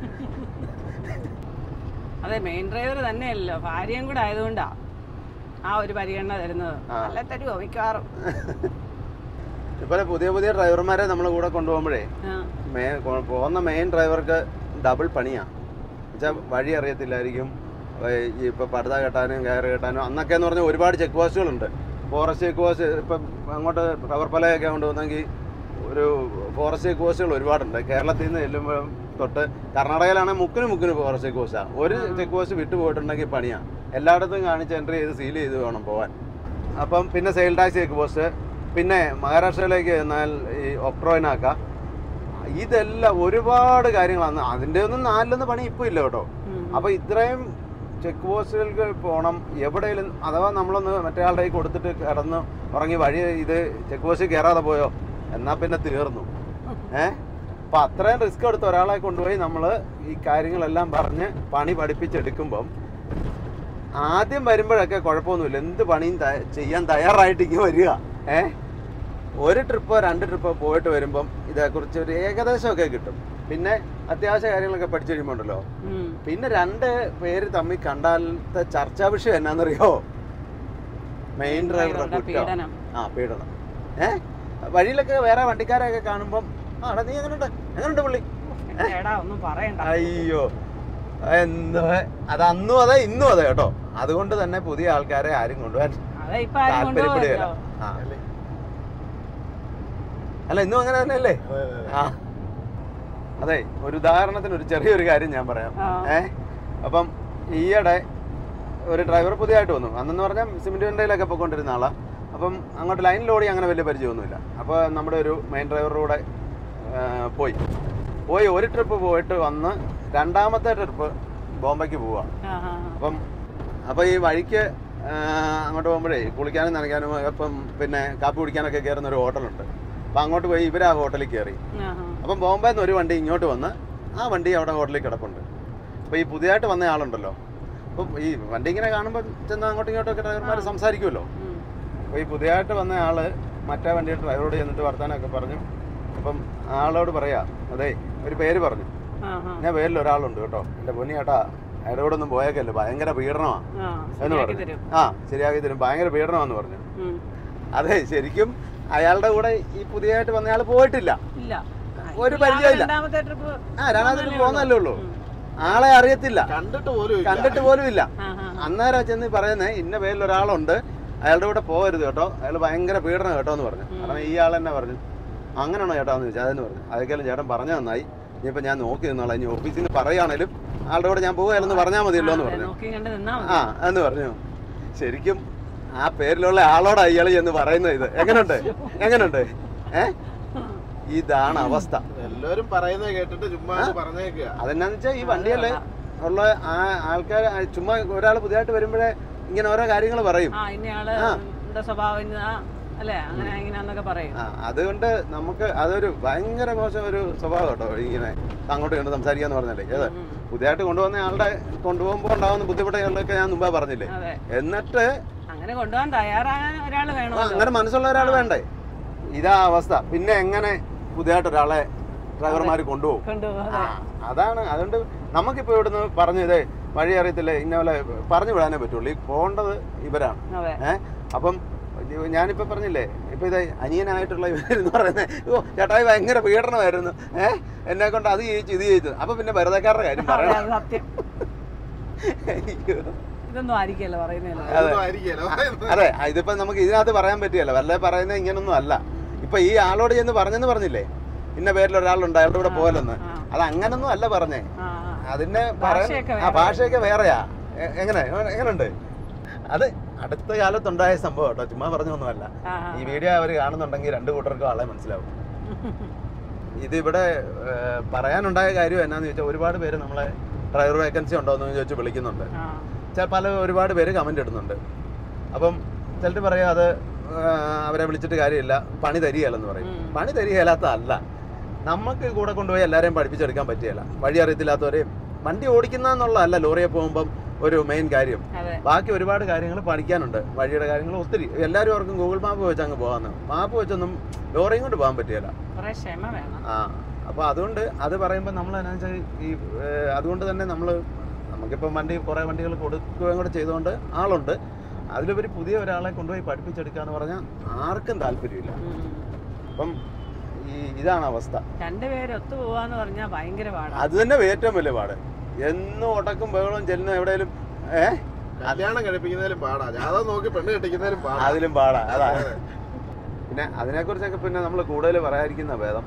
അതെ മെയിൻ ഡ്രൈവർ തന്നെയല്ലോ ഭാര്യയും കൂടെ ആയതുകൊണ്ടാ ആ ഒരു പരിഗണന തരുന്നത് ആ. നല്ല തരുമോ മിക്കവാറും ഇതുപോലെ പുതിയ പുതിയ ഡ്രൈവർമാരെ നമ്മൾ കൂടെ കൊണ്ടുപോകുമ്പോഴേ ആ. മേ കൊ- പോകുന്ന മെയിൻ ഡ്രൈവർക്ക് ഡബിൾ പണിയാ വെച്ചാൽ വഴി അറിയത്തില്ലായിരിക്കും ഏഹ് ഈ ഇപ്പൊ പടുത കെട്ടാനും കയറ് കെട്ടാനും അന്നൊക്കെ എന്ന് പറഞ്ഞാൽ ഒരുപാട് ചെക്ക് പോസ്റ്റുകളുണ്ട് ഫോറസ്റ്റ് ചെക്ക് പോസ്റ്റ് ഇപ്പം അങ്ങോട്ട് റബ്ബർ പലയൊക്കെ കൊണ്ടുപോകുന്നെങ്കിൽ ഒരു ഫോറസ്റ്റ് ചെക്ക് പോസ്റ്റുകൾ ഒരുപാടുണ്ട് കേരളത്തിൽ നിന്ന് ചെല്ലുമ്പോൾ തൊട്ട് കർണാടകയിലാണെങ്കിൽ മുക്കിന് മുക്കിന് ഫോറസ്റ്റ് ചെക്ക് പോസ്റ്റാണ് ഒരു ചെക്ക് പോസ്റ്റ് വിട്ടു പോയിട്ടുണ്ടെങ്കിൽ പണിയാണ് എല്ലായിടത്തും കാണിച്ച് എൻട്രി ചെയ്ത് സീൽ ചെയ്ത് വേണം പോകാൻ അപ്പം പിന്നെ സെയിൽ ടാക്സ് ചെക്ക് പോസ്റ്റ് പിന്നെ മഹാരാഷ്ട്രയിലേക്ക് എന്നാൽ ഈ ഒക്ട്രോയിനാക്ക ഇതെല്ലാം ഒരുപാട് കാര്യങ്ങളാണ് അതിൻ്റെ ഒന്നും നാലിലൊന്നും പണി ഇപ്പോൾ ഇല്ല കേട്ടോ ഉം. അപ്പോൾ ഇത്രയും ചെക്ക് പോസ്റ്റുകൾക്ക് പോകണം എവിടെയെങ്കിലും അഥവാ നമ്മളൊന്ന് മറ്റേ ആളുടെ കയ്യിൽ കൊടുത്തിട്ട് കിടന്ന് ഉറങ്ങി വഴി ഇത് ചെക്ക് പോസ്റ്റ് കയറാതെ പോയോ എന്നാൽ പിന്നെ തീർന്നു ഏ അപ്പം അത്രയും റിസ്ക് എടുത്ത് ഒരാളെ കൊണ്ടുപോയി നമ്മൾ ഈ കാര്യങ്ങളെല്ലാം പറഞ്ഞ് പണി പഠിപ്പിച്ചെടുക്കുമ്പം ആദ്യം വരുമ്പോഴൊക്കെ കുഴപ്പമൊന്നുമില്ല എന്ത് പണിയും ത- ചെയ്യാൻ തയ്യാറായിട്ട് ഇങ്ങനെ വരിക ഏ ഒരു ട്രിപ്പോ രണ്ട് ട്രിപ്പോ പോയിട്ട് വരുമ്പം ഇതേക്കുറിച്ച് ഒരു ഏകദേശമൊക്കെ കിട്ടും പിന്നെ അത്യാവശ്യ കാര്യങ്ങളൊക്കെ പഠിച്ചു കഴിയുമ്പോൾ ഉണ്ടല്ലോ ഉം. പിന്നെ രണ്ട് പേര് തമ്മിൽ കണ്ടാലത്തെ ചർച്ചാ വിഷയം എന്നാന്നറിയോ മെയിൻ ഡ്രൈവറുടെ ഡ്രൈവറുടെ കുറ്റം പീഡനം. ആ പീഡനം ഏ വഴിയിലൊക്കെ വേറെ വണ്ടിക്കാരെയൊക്കെ കാണുമ്പം ആ എടാ നീ എങ്ങനെയുണ്ട് എങ്ങനെയുണ്ട് പുള്ളി എടാ ഒന്നും പറയണ്ട അയ്യോ എന്തോ അത് അന്നും അതെ ഇന്നും അതെ കേട്ടോ അതുകൊണ്ട് തന്നെ പുതിയ ആൾക്കാരെ ആരും കൊണ്ടുപോകാൻ അതെ ഇപ്പൊ ആരും താല്പര്യപ്പെടുകയില്ല കൊണ്ടുപോകല്ലോ ആ അല്ലേ? അല്ല ഇന്നും അങ്ങനെ തന്നെയല്ലേ അതെ, അതെ, അതെ. ആ അതെ ഒരു ഉദാഹരണത്തിന് ഒരു ചെറിയൊരു കാര്യം ഞാൻ പറയാം ആ. ഏ അപ്പം ഈയിടെ ഒരു ഡ്രൈവർ പുതിയതായിട്ട് വന്നു അന്നെന്ന് പറഞ്ഞാൽ സിമെന്റ് വണ്ടിയിലൊക്കെ പോയിക്കൊണ്ടിരുന്ന ആളാ അപ്പം അങ്ങോട്ട് ലൈനിൽ ഓടി അങ്ങനെ വലിയ പരിചയമൊന്നുമില്ല അപ്പോൾ നമ്മുടെ ഒരു മെയിൻ ഡ്രൈവറുടെ കൂടെ ആ, പോയി പോയി ഒരു ട്രിപ്പ് പോയിട്ട് വന്ന് രണ്ടാമത്തെ ട്രിപ്പ് ബോംബെക്ക് പോവാ ആ, ആ, ആ. അപ്പം അപ്പോൾ ഈ വഴിക്ക് ആ, അങ്ങോട്ട് പോകുമ്പോഴേ കുളിക്കാനും നനയ്ക്കാനും അപ്പം പിന്നെ കാപ്പി കുടിക്കാനൊക്കെ കയറുന്ന ഒരു ഹോട്ടലുണ്ട് അപ്പം അങ്ങോട്ട് പോയി ഇവർ ആ ഹോട്ടലിൽ കയറി ആ, ആ. അപ്പം ബോംബെന്ന് ഒരു വണ്ടി ഇങ്ങോട്ട് വന്ന് ആ വണ്ടി അവിടെ ഹോട്ടലിൽ കിടപ്പുണ്ട് അപ്പോൾ ഈ പുതിയതായിട്ട് വന്ന ആളുണ്ടല്ലോ അപ്പം ഈ വണ്ടി ഇങ്ങനെ കാണുമ്പോൾ ചെന്ന് അങ്ങോട്ടും ഇങ്ങോട്ടൊക്കെ ഡ്രൈവർമാർ സംസാരിക്കുമല്ലോ ഉം. അപ്പോൾ ഈ പുതിയതായിട്ട് വന്ന ആള് മറ്റേ വണ്ടിയുടെ ഡ്രൈവറോട് ചെന്നിട്ട് വർത്താനമൊക്കെ പറഞ്ഞു അപ്പം ആളോട് പറയാ അതെ ഒരു പേര് പറഞ്ഞു ആ, ആ. ഞാൻ പേരിൽ ഒരാളുണ്ട് കേട്ടോ എൻ്റെ പൊന്നി ചേട്ടാ അയാളുടെ കൂടെ ഒന്നും പോയേക്കല്ലേ ഭയങ്കര പീഡനമാണ് ആ, എന്ന് ശരിയാക്കി പറഞ്ഞു തരും ആ ശരിയാക്കി തരും ഭയങ്കര പീഡനമാന്ന് പറഞ്ഞു ഉം. അതെ ശരിക്കും അയാളുടെ കൂടെ ഈ പുതിയതായിട്ട് വന്ന ആൾ പോയിട്ടില്ല ഇല്ല ഒരു ഈ പരിചയമില്ല. രണ്ടാമത്തെ ട്രിപ്പ് ആ രണ്ടാമത്തെ പോകുന്നല്ലേ ഉള്ളൂ ആളെ അറിയത്തില്ല കണ്ടിട്ട് പോലും ഇല്ല. കണ്ടിട്ട് പോലും ഇല്ല ആ, ആ, ആ. അന്നേരം ചെന്ന് പറയുന്നേ ഇന്ന പേരിൽ ഒരാളുണ്ട് അയാളുടെ കൂടെ പോകരുത് കേട്ടോ അയാൾ ഭയങ്കര പീഡനം കേട്ടോ എന്ന് പറഞ്ഞു കാരണം ഈ ആൾ തന്നെ പറഞ്ഞു അങ്ങനെയാണോ ചേട്ടാ എന്ന് ചോദിച്ചാൽ അതെന്ന് പറഞ്ഞു അതൊക്കെയാലും ചേട്ടൻ പറഞ്ഞു നന്നായി ഇനിയിപ്പോൾ ഞാൻ നോക്കി നിന്നോളാം ഇനി ഓഫീസിൽ നിന്ന് പറയുകയാണേലും ആളുടെ കൂടെ ഞാൻ പോകുകയല്ലെന്ന് പറഞ്ഞാൽ മതിയല്ലോ എന്ന് അതെ, പറഞ്ഞു നോക്കി കണ്ട് നിന്നാ ആ എന്ന് പറഞ്ഞു ശരിക്കും ആ പേരിലുള്ള ആളോടാ ഇയാൾ എന്ന് പറയുന്നത് ഇത് എങ്ങനെയുണ്ട് എങ്ങനെയുണ്ട് ഏ ഇതാണ് അവസ്ഥ എല്ലാവരും പറയുന്നത് കേട്ടിട്ട് ചുമ്മാ അങ്ങ് പറഞ്ഞേക്കുക അതെന്നാന്ന് വെച്ചാൽ ഈ വണ്ടിയല്ലേ ഉള്ള ആ ആൾക്കാർ ചുമ്മാ ഒരാൾ പുതിയതായിട്ട് വരുമ്പോഴേ ഇങ്ങനെ ഓരോ കാര്യങ്ങൾ പറയും ആ ഇന്നയാള് ആ. ഇവിടെ സ്വഭാവം ഇന്നതാ, അല്ലേ അങ്ങനെ ഇങ്ങനെയാന്നൊക്കെ പറയും ആ അതുകൊണ്ട് നമുക്ക് അതൊരു ഭയങ്കര മോശം ഒരു സ്വഭാവം കേട്ടോ ഇങ്ങനെ അങ്ങോട്ട് കണ്ട് സംസാരിക്കാന്ന് പറഞ്ഞല്ലേ ഏത് ഉം. പുതിയതായിട്ട് കൊണ്ടുവന്ന ആളുടെ കൊണ്ടുപോകുമ്പോൾ ഉണ്ടാകുന്ന ബുദ്ധിമുട്ടുകളൊക്കെ ഞാൻ മുമ്പേ പറഞ്ഞില്ലേ അതെ എന്നിട്ട് അങ്ങനെ കൊണ്ടുപോകാൻ തയ്യാറാകാൻ ഒരാൾ ആ, വേണമല്ലോ അങ്ങനെ മനസ്സുള്ള ഒരാൾ വേണ്ടേ ഇതാ അവസ്ഥ പിന്നെ എങ്ങനെ പുതിയതായിട്ട് ഒരാളെ ഡ്രൈവർമാർ കൊണ്ടുപോകും കൊണ്ടുപോകാൻ ആ, അതാണ് അതുകൊണ്ട് നമുക്കിപ്പോൾ ഇവിടുന്ന് പറഞ്ഞു ഇതേ വഴി അറിയത്തില്ല ഇന്ന പോലെ പറഞ്ഞു വിടാനേ പറ്റുള്ളൂ ഈ പോകേണ്ടത് ഇവരാണ് അതെ ഏഹ് അപ്പം ഇത് ഞാനിപ്പോൾ പറഞ്ഞില്ലേ ഇപ്പം ഇത് അനിയനായിട്ടുള്ള ഇവരെന്ന് പറയുന്നത് ഓ ചേട്ടായി ഭയങ്കര പീഡനമായിരുന്നു ഏഹ് എന്നെ കൊണ്ട് അത് ചെയ്യിച്ചു ഇത് ചെയ്തു അപ്പം പിന്നെ വെറുതെക്കാരുടെ കാര്യം അതെ, പറയണം അത് സത്യം അയ്യോ. ഇതൊന്നും ആയിരിക്കല്ലോ പറയുന്നില്ല അതൊന്നും ആയിരിക്കുകയില്ല പറയുന്നത്. അതെ ആ, ഇതിപ്പം നമുക്ക് ഇതിനകത്ത് പറയാൻ പറ്റിയല്ല വല്ല പറയുന്നത് ഇങ്ങനൊന്നും അല്ല ഇപ്പൊ ഈ ആളോട് ചെന്ന് പറഞ്ഞെന്ന് പറഞ്ഞില്ലേ ഇന്ന പേരിൽ ഒരാളുണ്ട് അയാളുടെ കൂടെ പോലെന്ന് ആ. അത് അങ്ങനൊന്നും അല്ല പറഞ്ഞേ ആ ആ. അതിന്റെ പറയാൻ ഭാഷയൊക്കെ ആ ഭാഷയൊക്കെ വേറെയാ എ- എങ്ങനെ എങ്ങനെയുണ്ട് അത് അടുത്ത കാലത്തുണ്ടായ സംഭവം കേട്ടോ ചുമ്മാ പറഞ്ഞൊന്നുമല്ല ആ, ആ. ഈ വീഡിയോ അവർ കാണുന്നുണ്ടെങ്കിൽ രണ്ട് കൂട്ടർക്കും ആളെ മനസ്സിലാവും ഇതിവിടെ ഏർ, പറയാനുണ്ടായ കാര്യം എന്നാന്ന് ചോദിച്ചാൽ ഒരുപാട് പേര് നമ്മളെ ഡ്രൈവർ വേക്കൻസി ഉണ്ടോ എന്ന് ചോദിച്ച് വിളിക്കുന്നുണ്ട് ആ. ചില പല ഒരുപാട് പേര് കമൻ്റ് ഇടുന്നുണ്ട് അപ്പം ചിലർ പറയും അത് ആ, അവരെ വിളിച്ചിട്ട് കാര്യമില്ല പണി തരികയല്ലെന്ന് പറയും ഉം. പണി തരികയില്ലാത്ത അല്ല നമുക്ക് കൂടെ കൊണ്ടുപോയി എല്ലാവരെയും പഠിപ്പിച്ചെടുക്കാൻ പറ്റിയല്ല വഴി അറിയത്തില്ലാത്തവരെയും വണ്ടി ഓടിക്കുന്ന എന്നുള്ളതല്ല ലോറിയെ പോകുമ്പം ഒരു മെയിൻ കാര്യം അതെ ബാക്കി ഒരുപാട് കാര്യങ്ങൾ പഠിക്കാനുണ്ട് വഴിയുടെ കാര്യങ്ങൾ ഒത്തിരി എല്ലാവരും അവർക്കും ഗൂഗിൾ മാപ്പ് വെച്ച് അങ്ങ് പോകാമെന്ന് മാപ്പ് വെച്ചൊന്നും ലോറിയും കൊണ്ട് പോകാൻ പറ്റിയല്ല കുറെ ക്ഷമ വേണം ആ അപ്പോൾ അതുകൊണ്ട് അത് പറയുമ്പോൾ നമ്മൾ എന്നാ വെച്ചാൽ ഈ ഏഹ്, അതുകൊണ്ട് തന്നെ നമ്മൾ നമുക്കിപ്പം വണ്ടി കുറേ വണ്ടികൾ കൊടുക്കുകയും കൂടെ ചെയ്തുകൊണ്ട് ആളുണ്ട് അതിലുപരി പുതിയ ഒരാളെ കൊണ്ടുപോയി പഠിപ്പിച്ചെടുക്കുക എന്ന് പറഞ്ഞാൽ ആർക്കും താല്പര്യമില്ല ഉം. അപ്പം ഈ ഇതാണ് അവസ്ഥ രണ്ടുപേരും ഒത്തു പോവാന്ന് പറഞ്ഞാൽ ഭയങ്കര പാടാണ് അത് തന്നെ ഏറ്റവും വലിയ പാട് എന്നും ഉടക്കും ബഹളവും ചെല്ലുന്ന എവിടെയും ഏ കല്യാണം കഴിപ്പിക്കുന്നതിലും പാടാ ജാതകം നോക്കി പെണ്ണ് കെട്ടിക്കുന്നതിലും പാടാ അതിലും പാടാ അതാ പിന്നെ അതിനെക്കുറിച്ചൊക്കെ പിന്നെ നമ്മൾ കൂടുതൽ പറയാതിരിക്കുന്ന ഭേദം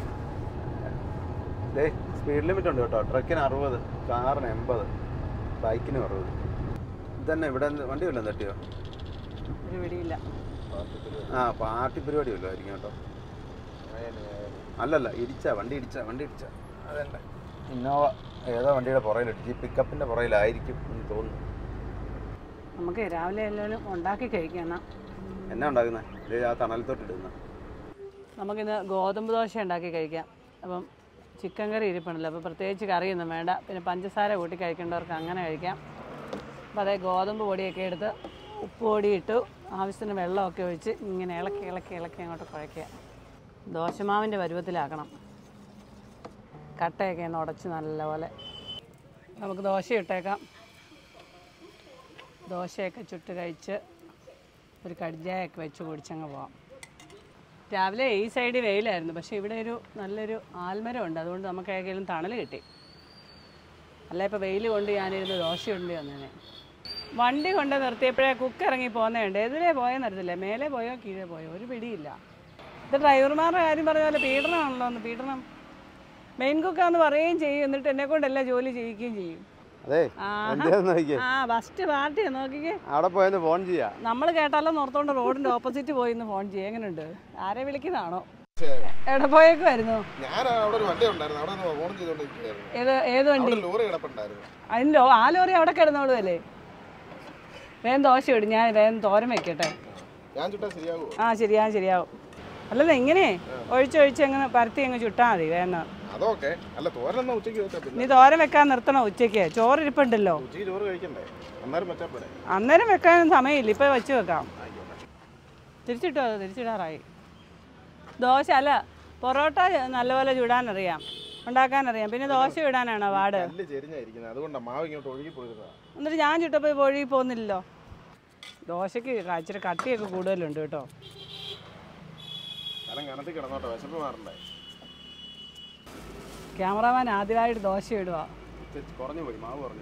ദേ സ്പീഡ് ലിമിറ്റ് ഉണ്ട് കേട്ടോ ട്രക്കിന് അറുപത് കാറിന് എൺപത് ബൈക്കിനും അറുപത് ഇതന്നെ ഇവിടെ എന്ത് വണ്ടി വല്ലതും തട്ടിയോ ഒരു പിടിയില്ല ആ പാർട്ടി പരിപാടി വല്ലതും ആയിരിക്കും കേട്ടോ അല്ലല്ല ഇടിച്ച വണ്ടി ഇടിച്ച വണ്ടി ഇടിച്ച അതന്നെ ഇന്നോവ ഏതോ വണ്ടിയുടെ പുറകിലിടിച്ച് ഈ പിക്കപ്പിൻ്റെ പുറകിലായിരിക്കും എന്ന് തോന്നുന്നു നമുക്ക് രാവിലെ എല്ലാവരും ഉണ്ടാക്കി കഴിക്കണം എന്നാ ഉണ്ടാക്കുന്നത് ഇത് ആ തണലത്തോട്ട് ഇടുന്ന നമുക്കിന്ന് ഗോതമ്പ് ദോശ ഉണ്ടാക്കി കഴിക്കാം അപ്പം ചിക്കൻ കറി ഇരിപ്പുണ്ടല്ലോ അപ്പോൾ പ്രത്യേകിച്ച് കറിയൊന്നും വേണ്ട പിന്നെ പഞ്ചസാര കൂട്ടി കഴിക്കേണ്ടവർക്ക് അങ്ങനെ കഴിക്കാം അപ്പോൾ അതേ ഗോതമ്പ് പൊടിയൊക്കെ എടുത്ത് ഉപ്പ് പൊടി ഇട്ടു ആവശ്യത്തിന് വെള്ളമൊക്കെ ഒഴിച്ച് ഇങ്ങനെ ഇളക്കി ഇളക്കി ഇളക്കി അങ്ങോട്ട് കുഴയ്ക്കുക ദോശമാവിൻ്റെ പരുവത്തിലാക്കണം കട്ടയൊക്കെ ഒന്ന് ഉടച്ച് നല്ലപോലെ നമുക്ക് ദോശ ഇട്ടേക്കാം ദോശയൊക്കെ ചുട്ട് കഴിച്ച് ഒരു കടിഞ്ചായൊക്കെ വെച്ച് കുടിച്ചങ്ങ് പോവാം രാവിലെ ഈ സൈഡിൽ വെയിലായിരുന്നു പക്ഷേ ഇവിടെ ഒരു നല്ലൊരു ആൽമരം ഉണ്ട് അതുകൊണ്ട് നമുക്ക് ഏതെങ്കിലും തണൽ കിട്ടി അല്ല ഇപ്പോൾ വെയിൽ കൊണ്ട് ഞാനിരുന്ന് ദോശ ഉണ്ട് വന്നേനെ വണ്ടി കൊണ്ട് നിർത്തിയപ്പോഴേ കുക്ക് ഇറങ്ങി പോകുന്നതുണ്ട് എതിരെ പോയെന്ന് അറിയത്തില്ല മേലെ പോയോ കീഴേ പോയോ ഒരു പിടിയില്ല ഇത് ഡ്രൈവർമാരുടെ കാര്യം പറഞ്ഞ പോലെ പീഡനമാണല്ലോ ഒന്ന് പീഡനം മെയിൻ കുക്കാന്ന് പറയുകയും ചെയ്യും എന്നിട്ട് എന്നെ കൊണ്ട് എല്ലാ ജോലി ചെയ്യിക്കുകയും ചെയ്യും അതെ ആഹാ. എന്താന്ന് നോക്കിയേ ആ ഫസ്റ്റ് പാർട്ടിയാ നോക്കിക്കേ അവിടെ പോയെന്ന് ഫോൺ ചെയ്യാ നമ്മൾ കേട്ടാലോ നോർത്തോണ്ട് റോഡിന്റെ ഓപ്പോസിറ്റ് പോയി ഇന്ന് ഫോൺ ചെയ്യും എങ്ങനെയുണ്ട് ആരെ വിളിക്കുന്നതാണോ എവിടെ പോയേക്കുമായിരുന്നു ഞാൻ അവിടെ ഒരു വണ്ടി ഉണ്ടായിരുന്നു അവിടെ നിന്ന് ഫോൺ ചെയ്തോണ്ടിരിക്കുകയായിരുന്നു ഏത് ഏത് വണ്ടി അവിടെ ലോറി കിടപ്പുണ്ടായിരുന്നു അതിൻ്റെ ആ ലോറി അവിടെ കിടന്നോളുമല്ലേ വേഗം ദോശ ഇടും ഞാൻ വേഗം തോരൻ വെക്കട്ടെ ഞാൻ ചുട്ടാ ശരിയാകുമോ ആ ശരിയാവും ശരിയാവും അല്ലല്ല ഇങ്ങനെ ഒഴിച്ചൊഴിച്ച് അങ്ങ് പരത്തി അങ്ങ് ചുട്ടാൽ മതി വേഗം അതൊക്കെ അല്ല തോരനെന്നാ ഉച്ചയ്ക്ക് വെച്ചാ പിന്നെ നീ തോരൻ വെക്കാൻ നിർത്തണം ഉച്ചയ്ക്ക് ചോറ് ഇരിപ്പുണ്ടല്ലോ ഉച്ചയ്ക്ക് ചോറ് കഴിക്കണ്ടേ അന്നേരം വെച്ചാ പോരെ അന്നേരം വെക്കാൻ സമയമില്ല ഇപ്പം വെച്ച് വെക്കാം തിരിച്ചിട്ടോ അത് തിരിച്ചിടാറായി ദോശ അല്ല പൊറോട്ട നല്ലപോലെ ചുടാനറിയാം ഉണ്ടാക്കാനറിയാം പിന്നെ ദോശ ഇടാനാണോ പാട് കല്ല് ചെരിഞ്ഞായിരിക്കുന്നത് അതുകൊണ്ടാ മാവ് ഇങ്ങോട്ട് ഒഴുകി പോയിരുന്നതാ എന്നിട്ട് ഞാൻ ചുട്ടപ്പോൾ പൊഴി പോകുന്നില്ലല്ലോ ദോശയ്ക്ക് ഇച്ചിരി കട്ടിയൊക്കെ കൂടുതലുണ്ട് കേട്ടോ കാരണം കനത്തിൽ കിടന്നോട്ടെ വിശപ്പ് മാറണ്ടേ ക്യാമറാമാൻ ആദ്യമായിട്ട് ദോശ ഇടുക ഇച്ചിരി കുറഞ്ഞു പോയി മാവ് കുറഞ്ഞു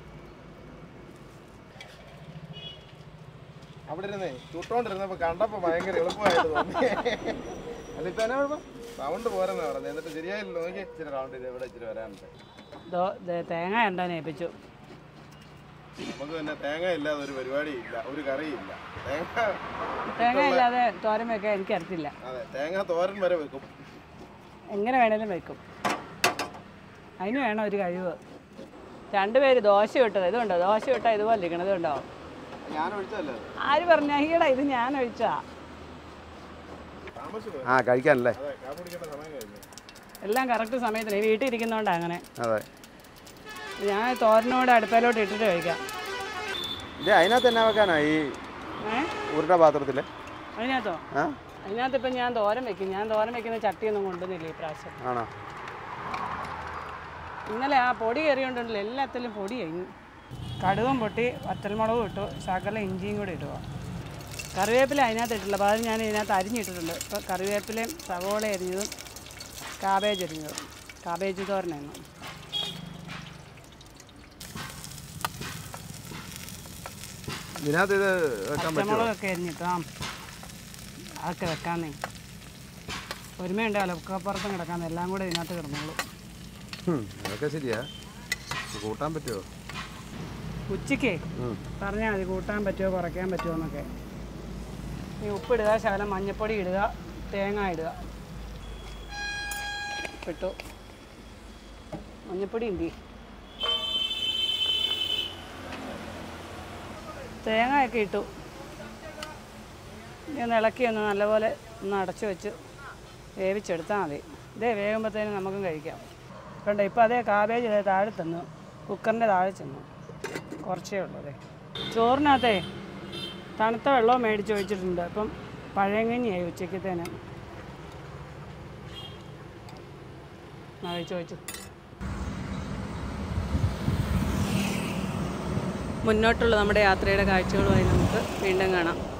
അവിടെ ഇരുന്നേ ചുട്ടോണ്ടിരുന്നപ്പോ കണ്ടപ്പോ ഭയങ്കര എളുപ്പമായിട്ട് തോന്നി അതിപ്പോ എന്നാ കുഴപ്പം സൗണ്ട് പോരെന്നാ പറഞ്ഞത് എന്നിട്ട് ശരിയായില്ല നോക്കി ഇച്ചിരി റൗണ്ട് ചെയ്ത് ഇവിടെ ഇച്ചിരി വരാനുണ്ട് ദോ ദേ തേങ്ങ ഉണ്ടാൻ ഏൽപ്പിച്ചു നമുക്ക് പിന്നെ തേങ്ങ ഇല്ലാതെ ഒരു പരിപാടി ഇല്ല ഒരു കറിയില്ല തേങ്ങ തേങ്ങ ഇല്ലാതെ തോരൻ വെക്കാൻ എനിക്ക് അറിയത്തില്ല അതെ തേങ്ങ തോരൻ വരെ വെക്കും എങ്ങനെ വേണേലും വെക്കും അതിന് വേണം ഒരു കഴിവ് രണ്ടുപേര് ദോശ ഇട്ടത് ഇതുണ്ടോ ദോശ ഇട്ടാൽ ഇതുപോലെ ഇരിക്കണം ഇതുണ്ടോ ഞാൻ ഒഴിച്ചല്ലേ ആര് പറഞ്ഞ ഈടാ ഇത് ഞാൻ ഒഴിച്ചാ താമസിച്ചു പോയി. ആ കഴിക്കാനല്ലേ അതെ കാപ്പി കുടിക്കേണ്ട സമയം കഴിഞ്ഞു എല്ലാം കറക്റ്റ് സമയത്തിന് ഈ വീട്ടിൽ ഇരിക്കുന്നതുകൊണ്ടാണ് അങ്ങനെ അതെ ഞാൻ തോരനോട് അടുപ്പയിലോട്ട് ഇട്ടിട്ട് കഴിക്കാം ഇത് അതിനകത്ത് എന്നാ വെക്കാനാ ഈ ഏ ഉരുട്ട പാത്രത്തിൽ അതിനകത്തോ ആ അതിനകത്ത് ഇപ്പം ഞാൻ തോരൻ വെക്കും ഞാൻ തോരൻ വെക്കുന്ന ചട്ടിയൊന്നും കൊണ്ടുവന്നില്ല ഈ പ്രാവശ്യം ആണോ ഇന്നലെ ആ പൊടി കയറിയോണ്ടല്ലോ എല്ലാത്തിലും പൊടിയായി കടുകും പൊട്ടി വറ്റൽമുളകും ഇട്ടു ശകലം ഇഞ്ചിയും കൂടി ഇടുക കറിവേപ്പില അതിനകത്ത് ഇട്ടില്ല അപ്പോൾ അത് ഞാൻ ഇതിനകത്ത് അരിഞ്ഞിട്ടിട്ടുണ്ട് ഇപ്പോൾ കറിവേപ്പിലയും സവോള അരിഞ്ഞതും കാബേജ് അരിഞ്ഞതും കാബേജ് തോരനായിരുന്നു ഇതിനകത്ത് ഇത് വെക്കാൻ പറ്റുമോ പച്ചമുളകൊക്കെ അരിഞ്ഞിട്ട് ആ അതൊക്കെ വെക്കാന്നേ ഒരുമയുണ്ട് അലക്കപ്പുറത്തും കിടക്കാന്ന് എല്ലാം കൂടെ ഇതിനകത്ത് കിടന്നോളൂ ഹും, അതൊക്കെ ശരിയാ ഇത് കൂട്ടാൻ പറ്റുമോ ഉച്ചയ്ക്കേ ഉം. പറഞ്ഞാൽ മതി കൂട്ടാൻ പറ്റുമോ കുറയ്ക്കാൻ പറ്റുമോ എന്നൊക്കെ ഈ ഉപ്പിടുക ശകലം മഞ്ഞൾപ്പൊടി ഇടുക തേങ്ങ ഇടുക ഇട്ടു മഞ്ഞൾപ്പൊടി ഉണ്ട് തേങ്ങയൊക്കെ ഇട്ടു ഇനി ഒന്ന് ഇളക്കി ഒന്ന് നല്ലപോലെ ഒന്ന് അടച്ചു വെച്ച് വേവിച്ചെടുത്താൽ മതി ഇതേ വേകുമ്പോഴത്തേനും നമുക്കും കഴിക്കാം കണ്ടോ ഇപ്പോൾ അതേ കാബേജ് ഇതേ താഴെ തന്നു കുക്കറിൻ്റെ താഴെ ചെന്നു കുറച്ചേ ഉള്ളൂ അതെ ചോറിനകത്തേ തണുത്ത വെള്ളവും മേടിച്ച് വെച്ചിട്ടുണ്ട് അപ്പം പഴയങ്ങഞ്ഞിയായി ഉച്ചക്കത്തേന് കഴിച്ചു വെച്ചു മുന്നോട്ടുള്ള നമ്മുടെ യാത്രയുടെ കാഴ്ചകളുമായി നമുക്ക് വീണ്ടും കാണാം